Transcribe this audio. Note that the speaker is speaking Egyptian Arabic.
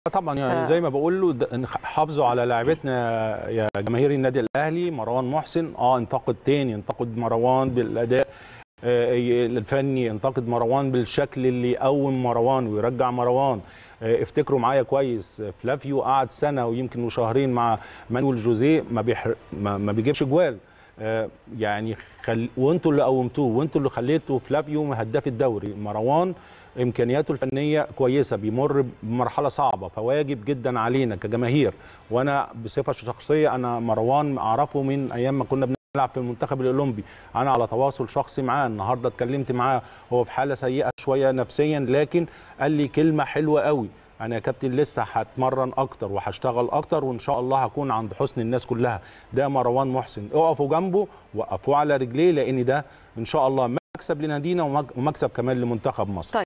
طبعا يعني ف- زي ما بقول له ده- حافظوا على لاعبتنا يا جماهير النادي الاهلي مروان محسن اه انتقد تاني انتقد مروان بالاداء آه، الفني انتقد مروان بالشكل اللي يقوم مروان ويرجع مروان آه، افتكروا معايا كويس آه، فلافيو قعد سنه ويمكن وشهرين مع مانويل جوزيه ما بيحر ما, ما بيجيبش جوال آه، يعني خل... وانتوا اللي قومتوه وانتوا اللي خليتوا فلافيو هداف الدوري مروان امكانياته الفنيه كويسه بيمر بمرحله صعبه فواجب جدا علينا كجماهير وانا بصفه شخصيه انا مروان اعرفه من ايام ما كنا بنلعب في المنتخب الاولمبي انا على تواصل شخصي معاه النهارده اتكلمت معاه هو في حاله سيئه شويه نفسيا لكن قال لي كلمه حلوه قوي انا يا كابتن لسه هتمرن اكتر وهشتغل اكتر وان شاء الله هكون عند حسن الناس كلها ده مروان محسن اقفوا جنبه وقفوه على رجليه لان ده ان شاء الله مكسب لنادينا ومكسب كمان لمنتخب مصر